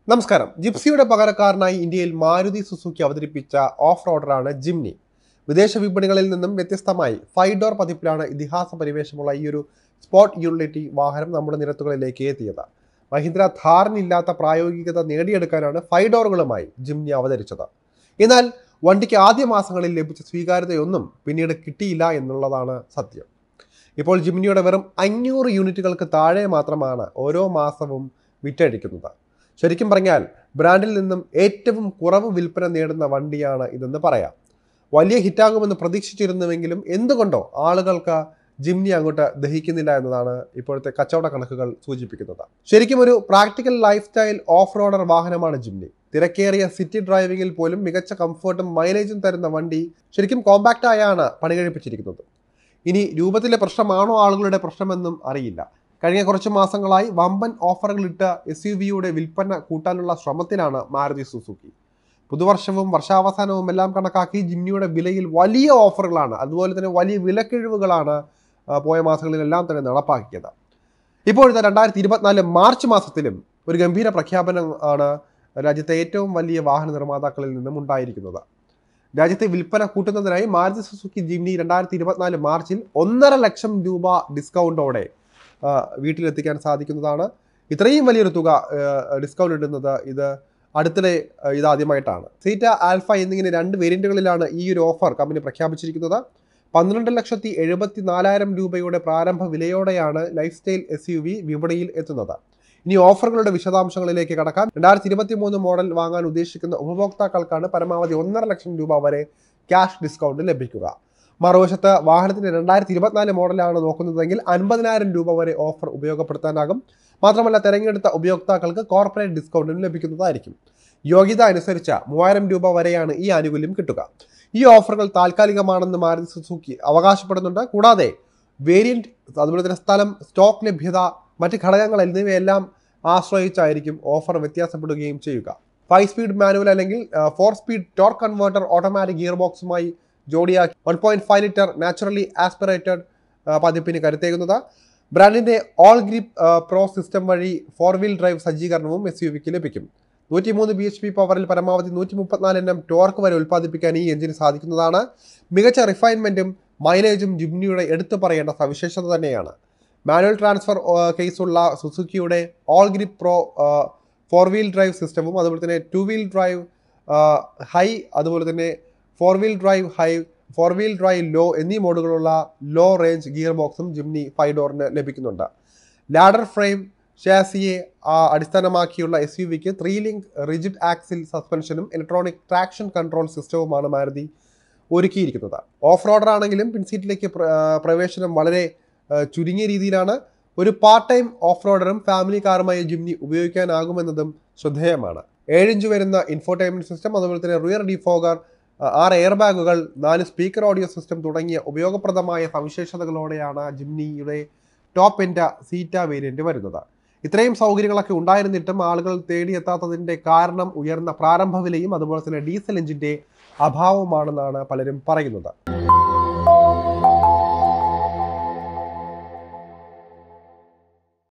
നമസ്കാരം ജിപ്സിയുടെ പകരക്കാരനായി ഇന്ത്യയിൽ മാരുതി സുസുക്കി അവതരിപ്പിച്ച ഓഫ് റോഡറാണ് ജിംനി വിദേശ വിപണികളിൽ നിന്നും വ്യത്യസ്തമായി ഫൈവ് ഡോർ പതിപ്പിലാണ് ഇതിഹാസ പരിവേഷമുള്ള ഈ ഒരു സ്പോട്ട് യൂട്ടിലിറ്റി വാഹനം നമ്മുടെ നിരത്തുകളിലേക്ക് എത്തിയത് മഹീന്ദ്ര ധാറിനില്ലാത്ത പ്രായോഗികത നേടിയെടുക്കാനാണ് ഫൈവ് ഡോറുകളുമായി ജിംനി അവതരിച്ചത് എന്നാൽ വണ്ടിക്ക് ആദ്യ മാസങ്ങളിൽ ലഭിച്ച സ്വീകാര്യതയൊന്നും പിന്നീട് കിട്ടിയില്ല എന്നുള്ളതാണ് സത്യം ഇപ്പോൾ ജിംനിയുടെ വെറും അഞ്ഞൂറ് യൂണിറ്റുകൾക്ക് താഴെ മാത്രമാണ് ഓരോ മാസവും വിറ്റഴിക്കുന്നത് ശരിക്കും പറഞ്ഞാൽ ബ്രാൻഡിൽ നിന്നും ഏറ്റവും കുറവ് വിൽപ്പന നേടുന്ന വണ്ടിയാണ് ഇതെന്ന് പറയാം വലിയ ഹിറ്റാകുമെന്ന് പ്രതീക്ഷിച്ചിരുന്നുവെങ്കിലും എന്തുകൊണ്ടോ ആളുകൾക്ക് ജിംനി അങ്ങോട്ട് ദഹിക്കുന്നില്ല എന്നതാണ് ഇപ്പോഴത്തെ കച്ചവട കണക്കുകൾ സൂചിപ്പിക്കുന്നത് ശരിക്കും ഒരു practical lifestyle off roader വാഹനമാണ് ജിംനി തിരക്കേറിയ സിറ്റി ഡ്രൈവിംഗിൽ പോലും മികച്ച കംഫർട്ടും മൈലേജും തരുന്ന വണ്ടി ശരിക്കും കോമ്പാക്റ്റ് ആയാണ് പണികഴിപ്പിച്ചിരിക്കുന്നത് ഇനി രൂപത്തിലെ പ്രശ്നമാണോ ആളുകളുടെ പ്രശ്നമെന്നും അറിയില്ല കഴിഞ്ഞ കുറച്ച് മാസങ്ങളായി വമ്പൻ ഓഫറുകളിട്ട് എസ് യു വിയുടെ വിൽപ്പന കൂട്ടാനുള്ള ശ്രമത്തിലാണ് മാരുതി സുസുക്കി പുതുവർഷവും വർഷാവസാനവും എല്ലാം കണക്കാക്കി ജിമ്നിയുടെ വിലയിൽ വലിയ ഓഫറുകളാണ് അതുപോലെ തന്നെ വലിയ വിലക്കിഴിവുകളാണ് ആ, പോയ മാസങ്ങളിലെല്ലാം തന്നെ നടപ്പാക്കിയത് ഇപ്പോഴത്തെ രണ്ടായിരത്തി ഇരുപത്തിനാല് മാർച്ച് മാസത്തിലും ഒരു ഗംഭീര പ്രഖ്യാപനം ആണ് രാജ്യത്തെ ഏറ്റവും വലിയ വാഹന നിർമ്മാതാക്കളിൽ നിന്നും ഉണ്ടായിരിക്കുന്നത് രാജ്യത്തെ വിൽപ്പന കൂട്ടുന്നതിനായി മാരുതി സുസുക്കി ജിംനി രണ്ടായിരത്തി ഇരുപത്തിനാല് മാർച്ചിൽ ഒന്നര ലക്ഷം രൂപ ഡിസ്കൗണ്ടോടെ ആ, വീട്ടിലെത്തിക്കാൻ സാധിക്കുന്നതാണ് ഇത്രയും വലിയൊരു തുക ഡിസ്കൗണ്ട് ഇടുന്നത് ഇത് അടുത്തിടെ ആ, ഇതാദ്യമായിട്ടാണ് സീറ്റ ആൽഫ എന്നിങ്ങനെ രണ്ട് വേരിയന്റുകളിലാണ് ഈ ഒരു ഓഫർ കമ്പനി പ്രഖ്യാപിച്ചിരിക്കുന്നത് പന്ത്രണ്ട് ലക്ഷത്തി എഴുപത്തി നാലായിരം രൂപയുടെ പ്രാരംഭ വിലയോടെയാണ് lifestyle S U V വിപണിയിൽ എത്തുന്നത് ഇനി ഓഫറുകളുടെ വിശദാംശങ്ങളിലേക്ക് കടക്കാം രണ്ടായിരത്തി ഇരുപത്തി മൂന്ന് മോഡൽ വാങ്ങാൻ ഉദ്ദേശിക്കുന്ന ഉപഭോക്താക്കൾക്കാണ് പരമാവധി ഒന്നര ലക്ഷം രൂപ വരെ ക്യാഷ് ഡിസ്കൗണ്ട് ലഭിക്കുക മറുവശത്ത് വാഹനത്തിന്റെ രണ്ടായിരത്തി ഇരുപത്തിനാല് മോഡലാണ് നോക്കുന്നതെങ്കിൽ അൻപതിനായിരം രൂപ വരെ ഓഫർ ഉപയോഗപ്പെടുത്താനാകും മാത്രമല്ല തെരഞ്ഞെടുത്ത ഉപയോക്താക്കൾക്ക് കോർപ്പറേറ്റ് ഡിസ്കൗണ്ടും ലഭിക്കുന്നതായിരിക്കും യോഗ്യത അനുസരിച്ച് മൂവായിരം രൂപ വരെയാണ് ഈ ആനുകൂല്യം കിട്ടുക ഈ ഓഫറുകൾ താൽക്കാലികമാണെന്ന് മാരുതി സുസുക്കി അവകാശപ്പെടുന്നുണ്ട് കൂടാതെ വേരിയന്റ് അതുപോലെ തന്നെ സ്ഥലം സ്റ്റോക്ക് ലഭ്യത മറ്റ് ഘടകങ്ങൾ എന്നിവയെല്ലാം ആശ്രയിച്ചായിരിക്കും ഓഫർ വ്യത്യാസപ്പെടുകയും ചെയ്യുക ഫൈവ് സ്പീഡ് മാനുവൽ അല്ലെങ്കിൽ four speed torque converter automatic gear ബോക്സുമായി ജോഡിയാക്കി one point five litre naturally aspirated പതിപ്പിന് കരുത്തേകുന്നത് ബ്രാൻഡിന്റെ ഓൾ ഗ്രിപ്പ് പ്രോ സിസ്റ്റം വഴി ഫോർ വീൽ ഡ്രൈവ് സജ്ജീകരണവും എസ് യു വിക്ക് ലഭിക്കും നൂറ്റിമൂന്ന് ബി എച്ച് പി പവറിൽ പരമാവധി നൂറ്റി മുപ്പത്തിനാല് എണ്ണം ടോർക്ക് വരെ ഉൽപ്പാദിപ്പിക്കാൻ ഈ എഞ്ചിന് സാധിക്കുന്നതാണ് മികച്ച റിഫൈൻമെന്റും മൈലേജും ജിംനിയുടെ എടുത്തു പറയേണ്ട സവിശേഷത തന്നെയാണ് മാനുവൽ ട്രാൻസ്ഫർ കേസുള്ള സുസുക്കിയുടെ all grip pro four wheel drive സിസ്റ്റവും അതുപോലെ തന്നെ ടു വീൽ ഡ്രൈവ് ഹൈ അതുപോലെ തന്നെ four wheel drive high four wheel drive low എന്നീ മോഡുകളുള്ള ലോ റേഞ്ച് ഗിയർ ബോക്സും ജിംനി ഫൈവ് ഡോറിന് ലഭിക്കുന്നുണ്ട് ലാഡർ ഫ്രെയിം ഷാസിയെ ആ, അടിസ്ഥാനമാക്കിയുള്ള എസ് യു വിക്ക് ത്രീ ലിങ്ക് റിജിഡ് ആക്സിൽ സസ്പെൻഷനും ഇലക്ട്രോണിക് ട്രാക്ഷൻ കൺട്രോൾ സിസ്റ്റവുമാണ് മാരുതി ഒരുക്കിയിരിക്കുന്നത് ഓഫ് റോഡർ ആണെങ്കിലും പിൻസീറ്റിലേക്ക് പ്ര- ആ, പ്രവേശനം വളരെ ആ, ചുരുങ്ങിയ രീതിയിലാണ് ഒരു പാർട്ട് ടൈം ഓഫ് റോഡറും ഫാമിലി കാറുമായി ജിംനി ഉപയോഗിക്കാനാകുമെന്നതും ശ്രദ്ധേയമാണ് ഏഴിഞ്ച് വരുന്ന ഇൻഫോർടൈൻമെന്റ് സിസ്റ്റം അതുപോലെ തന്നെ റിയർ ഡിഫോഗർ ആറ് എയർ ബാഗുകൾ നാല് സ്പീക്കർ ഓഡിയോ സിസ്റ്റം തുടങ്ങിയ ഉപയോഗപ്രദമായ സവിശേഷതകളോടെയാണ് ജിംനിയുടെ ടോപ്പ് എൻഡ് സീറ്റ വേരിയന്റ് വരുന്നത് ഇത്രയും സൗകര്യങ്ങളൊക്കെ ഉണ്ടായിരുന്നിട്ടും ആളുകൾ തേടിയെത്താത്തതിന്റെ കാരണം ഉയർന്ന പ്രാരംഭ വിലയും അതുപോലെ തന്നെ ഡീസൽ എഞ്ചിന്റെ അഭാവവുമാണെന്നാണ് പലരും പറയുന്നത്